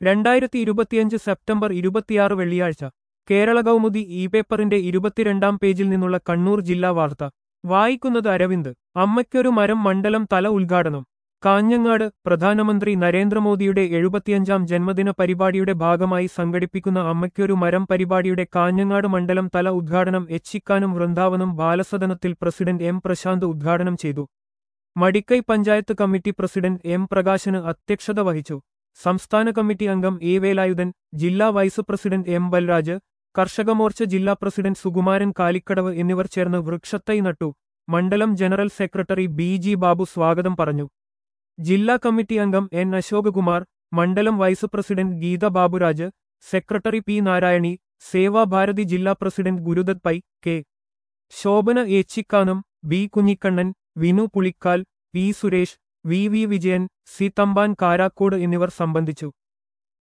രണ്ടായിരത്തി ഇരുപത്തിയഞ്ച് സെപ്റ്റംബർ ഇരുപത്തിയാറ് വെള്ളിയാഴ്ച കേരള കൗമുദി ഇ പേപ്പറിന്റെ ഇരുപത്തിരണ്ടാം പേജിൽ നിന്നുള്ള കണ്ണൂർ ജില്ലാ വാർത്ത വായിക്കുന്നത് അരവിന്ദ് അമ്മയ്ക്കൊരു മരം മണ്ഡലം തല ഉദ്ഘാടനം കാഞ്ഞങ്ങാട് പ്രധാനമന്ത്രി നരേന്ദ്രമോദിയുടെ എഴുപത്തിയഞ്ചാം ജന്മദിന പരിപാടിയുടെ ഭാഗമായി സംഘടിപ്പിക്കുന്ന അമ്മയ്ക്കൊരു മരം പരിപാടിയുടെ കാഞ്ഞങ്ങാട് മണ്ഡലം തല ഉദ്ഘാടനം എച്ചിക്കാനും വൃന്ദാവനം ബാലസദനത്തിൽ പ്രസിഡന്റ് എം പ്രശാന്ത് ഉദ്ഘാടനം ചെയ്തു Madikai panchayat committee president M പ്രകാശന് അധ്യക്ഷത വഹിച്ചു സംസ്ഥാന കമ്മിറ്റി അംഗം എ വേലായുധൻ ജില്ലാ vice president M Balraj Karshakamorcha ജില്ലാ പ്രസിഡന്റ് സുകുമാരൻ കാലിക്കടവ് എന്നിവർ ചേർന്ന് വൃക്ഷത്തൈ നട്ടു മണ്ഡലം general secretary B G Babu സ്വാഗതം പറഞ്ഞു ജില്ലാ കമ്മിറ്റി അംഗം എൻ അശോകകുമാർ മണ്ഡലം vice president Geetha Baburaj secretary P Narayani Sevabharathi ജില്ലാ president Gurudath Pai K Shobhana Echikkanam B Kunhikannan Vinu Pulikkal P Suresh V V Vijayan C Thampan Karakkod എന്നിവർ സംബന്ധിച്ചു